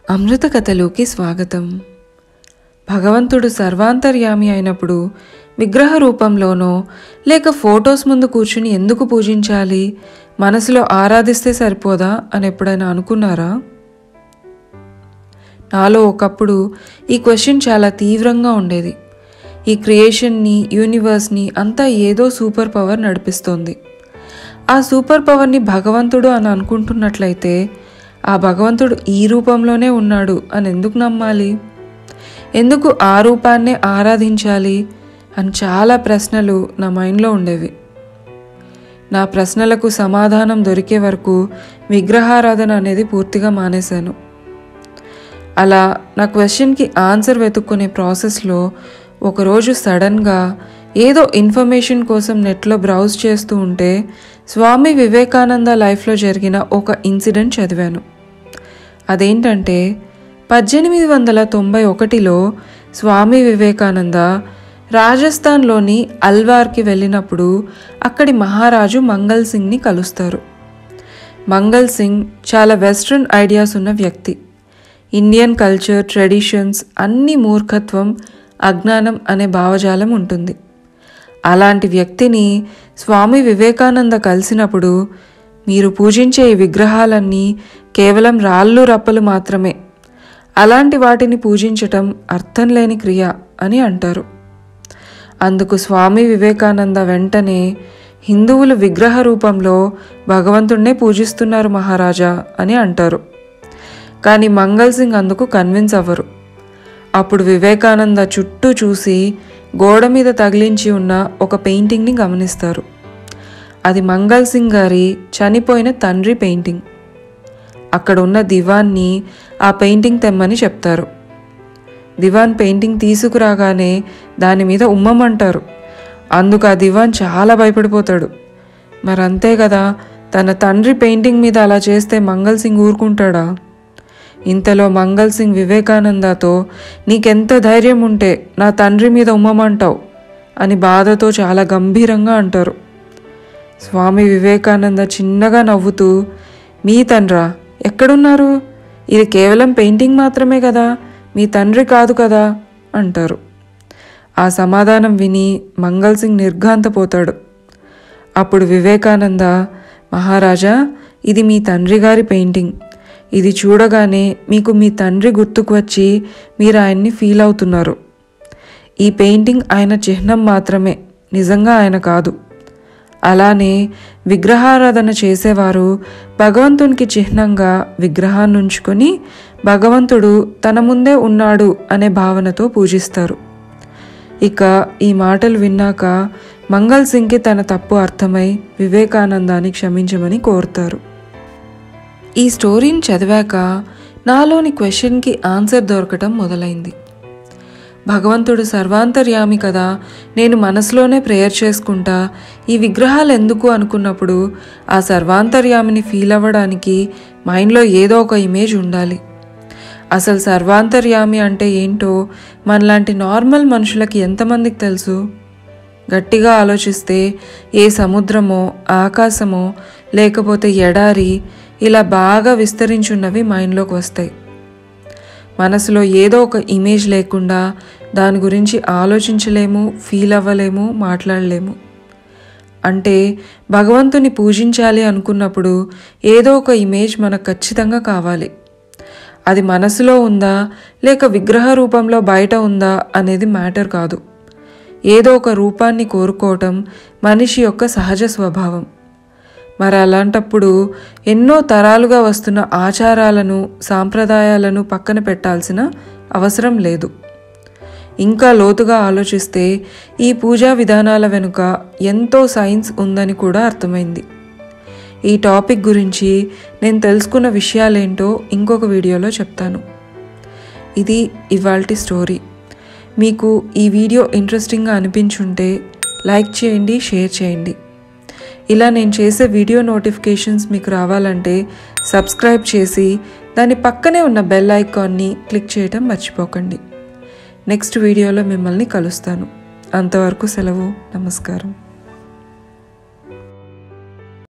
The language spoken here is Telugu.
అమృత కథలోకి స్వాగతం భగవంతుడు సర్వాంతర్యామి అయినప్పుడు విగ్రహ రూపంలోనో లేక ఫొటోస్ ముందు కూర్చుని ఎందుకు పూజించాలి మనసులో ఆరాధిస్తే సరిపోదా అని ఎప్పుడైనా అనుకున్నారా నాలో ఒకప్పుడు ఈ క్వశ్చన్ చాలా తీవ్రంగా ఉండేది ఈ క్రియేషన్ని యూనివర్స్ని అంతా ఏదో సూపర్ పవర్ నడిపిస్తోంది ఆ సూపర్ పవర్ని భగవంతుడు అని అనుకుంటున్నట్లయితే ఆ భగవంతుడు ఈ రూపంలోనే ఉన్నాడు అని ఎందుకు నమ్మాలి ఎందుకు ఆ రూపాన్నే ఆరాధించాలి అని చాలా ప్రశ్నలు నా మైండ్లో ఉండేవి నా ప్రశ్నలకు సమాధానం దొరికే వరకు విగ్రహారాధన అనేది పూర్తిగా మానేశాను అలా నా క్వశ్చన్కి ఆన్సర్ వెతుక్కునే ప్రాసెస్లో ఒకరోజు సడన్గా ఏదో ఇన్ఫర్మేషన్ కోసం నెట్లో బ్రౌజ్ చేస్తూ ఉంటే స్వామి వివేకానంద లైఫ్లో జరిగిన ఒక ఇన్సిడెంట్ చదివాను అదేంటంటే పద్దెనిమిది వందల తొంభై ఒకటిలో స్వామి వివేకానంద రాజస్థాన్లోని అల్వార్కి వెళ్ళినప్పుడు అక్కడి మహారాజు మంగల్ సింగ్ని కలుస్తారు మంగల్ సింగ్ చాలా వెస్ట్రన్ ఐడియాస్ ఉన్న వ్యక్తి ఇండియన్ కల్చర్ ట్రెడిషన్స్ అన్ని మూర్ఖత్వం అజ్ఞానం అనే భావజాలం ఉంటుంది అలాంటి వ్యక్తిని స్వామి వివేకానంద కలిసినప్పుడు మీరు పూజించే ఈ విగ్రహాలన్నీ కేవలం రాళ్ళు రప్పలు మాత్రమే అలాంటి వాటిని పూజించటం అర్థం లేని క్రియ అని అంటారు అందుకు స్వామి వివేకానంద వెంటనే హిందువులు విగ్రహ రూపంలో భగవంతుణ్ణే పూజిస్తున్నారు మహారాజా అని అంటారు కానీ మంగల్ సింగ్ అందుకు కన్విన్స్ అవ్వరు అప్పుడు వివేకానంద చుట్టూ చూసి గోడ మీద తగిలించి ఉన్న ఒక పెయింటింగ్ని గమనిస్తారు అది మంగల్ సింగ్ గారి చనిపోయిన తండ్రి పెయింటింగ్ అక్కడ ఉన్న దివాన్ని ఆ పెయింటింగ్ తెమ్మని చెప్తారు దివాన్ పెయింటింగ్ తీసుకురాగానే దాని మీద ఉమ్మమంటారు అందుకు ఆ దివాన్ చాలా భయపడిపోతాడు మరి అంతే కదా తన తండ్రి పెయింటింగ్ మీద అలా చేస్తే మంగల్ సింగ్ ఊరుకుంటాడా ఇంతలో మంగల్ సింగ్ వివేకానందతో నీకెంత ధైర్యం ఉంటే నా తండ్రి మీద ఉమ్మమంటావు అని బాధతో చాలా గంభీరంగా అంటారు స్వామి వివేకానంద చిన్నగా నవ్వుతూ మీ తండ్రా ఎక్కడున్నారు ఇది కేవలం పెయింటింగ్ మాత్రమే కదా మీ తండ్రి కాదు కదా అంటారు ఆ సమాధానం విని మంగల్ సింగ్ నిర్ఘాంతపోతాడు అప్పుడు వివేకానంద మహారాజా ఇది మీ తండ్రి గారి పెయింటింగ్ ఇది చూడగానే మీకు మీ తండ్రి గుర్తుకు వచ్చి మీరు ఆయన్ని ఫీల్ అవుతున్నారు ఈ పెయింటింగ్ ఆయన చిహ్నం మాత్రమే నిజంగా ఆయన కాదు అలానే విగ్రహారాధన చేసేవారు భగవంతునికి చిహ్నంగా విగ్రహాన్ని ఉంచుకొని భగవంతుడు తన ముందే ఉన్నాడు అనే భావనతో పూజిస్తారు ఇక ఈ మాటలు విన్నాక మంగల్ సింగ్కి తన తప్పు అర్థమై వివేకానందాన్ని క్షమించమని కోరుతారు ఈ స్టోరీని చదివాక నాలోని క్వశ్చన్కి ఆన్సర్ దొరకటం మొదలైంది భగవంతుడు సర్వాంతర్యామి కదా నేను మనసులోనే ప్రేయర్ చేసుకుంటా ఈ విగ్రహాలు ఎందుకు అనుకున్నప్పుడు ఆ సర్వాంతర్యామిని ఫీల్ అవ్వడానికి మైండ్లో ఏదో ఒక ఇమేజ్ ఉండాలి అసలు సర్వాంతర్యామి అంటే ఏంటో మనలాంటి నార్మల్ మనుషులకి ఎంతమందికి తెలుసు గట్టిగా ఆలోచిస్తే ఏ సముద్రమో ఆకాశమో లేకపోతే ఎడారి ఇలా బాగా విస్తరించున్నవి మైండ్లోకి వస్తాయి మనసులో ఏదో ఒక ఇమేజ్ లేకుండా దాని గురించి ఆలోచించలేము ఫీల్ అవ్వలేము మాట్లాడలేము అంటే భగవంతుని పూజించాలి అనుకున్నప్పుడు ఏదో ఒక ఇమేజ్ మనకు ఖచ్చితంగా కావాలి అది మనసులో ఉందా లేక విగ్రహ రూపంలో బయట ఉందా అనేది మ్యాటర్ కాదు ఏదో ఒక రూపాన్ని కోరుకోవటం మనిషి యొక్క సహజ స్వభావం మరి అలాంటప్పుడు ఎన్నో తరాలుగా వస్తున్న ఆచారాలను సాంప్రదాయాలను పక్కన పెట్టాల్సిన అవసరం లేదు ఇంకా లోతుగా ఆలోచిస్తే ఈ పూజా విధానాల వెనుక ఎంతో సైన్స్ ఉందని కూడా అర్థమైంది ఈ టాపిక్ గురించి నేను తెలుసుకున్న విషయాలేంటో ఇంకొక వీడియోలో చెప్తాను ఇది ఇవాల్టి స్టోరీ మీకు ఈ వీడియో ఇంట్రెస్టింగ్గా అనిపించుంటే లైక్ చేయండి షేర్ చేయండి ఇలా నేను చేసే వీడియో నోటిఫికేషన్స్ మీకు రావాలంటే సబ్స్క్రైబ్ చేసి దాని పక్కనే ఉన్న బెల్ ఐకాన్ని క్లిక్ చేయటం మర్చిపోకండి నెక్స్ట్ వీడియోలో మిమ్మల్ని కలుస్తాను అంతవరకు సెలవు నమస్కారం